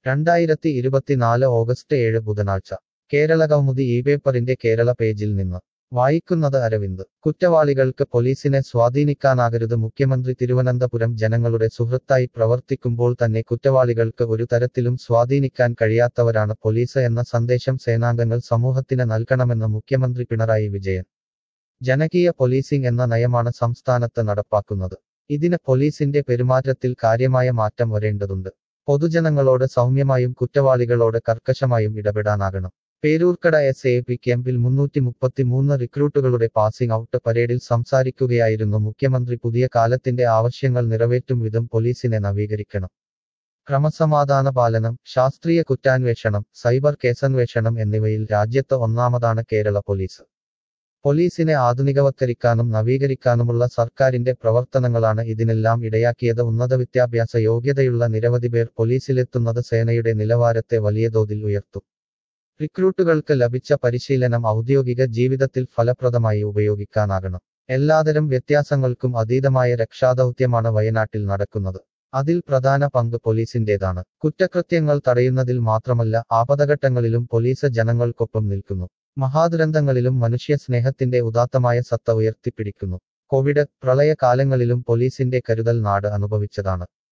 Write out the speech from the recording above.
രണ്ടായിരത്തി ഇരുപത്തിനാല് ഓഗസ്റ്റ് ഏഴ് ബുധനാഴ്ച കേരള കൗമുദി ഈ പേപ്പറിന്റെ കേരള പേജിൽ നിന്ന് വായിക്കുന്നത് അരവിന്ദ് കുറ്റവാളികൾക്ക് പോലീസിനെ സ്വാധീനിക്കാനാകരുത് മുഖ്യമന്ത്രി തിരുവനന്തപുരം ജനങ്ങളുടെ സുഹൃത്തായി പ്രവർത്തിക്കുമ്പോൾ തന്നെ കുറ്റവാളികൾക്ക് ഒരു തരത്തിലും സ്വാധീനിക്കാൻ കഴിയാത്തവരാണ് പോലീസ് എന്ന സന്ദേശം സേനാംഗങ്ങൾ സമൂഹത്തിന് നൽകണമെന്ന് മുഖ്യമന്ത്രി പിണറായി വിജയൻ ജനകീയ പോലീസിംഗ് എന്ന നയമാണ് സംസ്ഥാനത്ത് നടപ്പാക്കുന്നത് ഇതിന് പോലീസിന്റെ പെരുമാറ്റത്തിൽ കാര്യമായ മാറ്റം വരേണ്ടതുണ്ട് പൊതുജനങ്ങളോട് സൗമ്യമായും കുറ്റവാളികളോട് കർക്കശമായും ഇടപെടാനാകണം പേരൂർക്കട എസ് എ പി ക്യാമ്പിൽ മുന്നൂറ്റി മുപ്പത്തിമൂന്ന് റിക്രൂട്ടുകളുടെ പാസിംഗ് ഔട്ട് പരേഡിൽ സംസാരിക്കുകയായിരുന്നു മുഖ്യമന്ത്രി പുതിയ കാലത്തിന്റെ ആവശ്യങ്ങൾ നിറവേറ്റും വിധം പോലീസിനെ നവീകരിക്കണം ക്രമസമാധാന പാലനം ശാസ്ത്രീയ കുറ്റാന്വേഷണം സൈബർ കേസന്വേഷണം എന്നിവയിൽ രാജ്യത്ത് ഒന്നാമതാണ് കേരള പോലീസ് പോലീസിനെ ആധുനികവത്കരിക്കാനും നവീകരിക്കാനുമുള്ള സർക്കാരിന്റെ പ്രവർത്തനങ്ങളാണ് ഇതിനെല്ലാം ഇടയാക്കിയത് ഉന്നത വിദ്യാഭ്യാസ യോഗ്യതയുള്ള നിരവധി പേർ പോലീസിലെത്തുന്നത് സേനയുടെ നിലവാരത്തെ വലിയ തോതിൽ ഉയർത്തും റിക്രൂട്ടുകൾക്ക് ലഭിച്ച പരിശീലനം ഔദ്യോഗിക ജീവിതത്തിൽ ഫലപ്രദമായി ഉപയോഗിക്കാനാകണം എല്ലാതരം വ്യത്യാസങ്ങൾക്കും അതീതമായ രക്ഷാദൗത്യമാണ് വയനാട്ടിൽ നടക്കുന്നത് അതിൽ പ്രധാന പങ്ക് പോലീസിന്റേതാണ് കുറ്റകൃത്യങ്ങൾ തടയുന്നതിൽ മാത്രമല്ല ആപതഘട്ടങ്ങളിലും പോലീസ് ജനങ്ങൾക്കൊപ്പം നിൽക്കുന്നു മഹാദുരന്തങ്ങളിലും മനുഷ്യ സ്നേഹത്തിന്റെ ഉദാത്തമായ സത്ത ഉയർത്തിപ്പിടിക്കുന്നു കോവിഡ് പ്രളയകാലങ്ങളിലും പോലീസിന്റെ കരുതൽ നാട് അനുഭവിച്ചതാണ്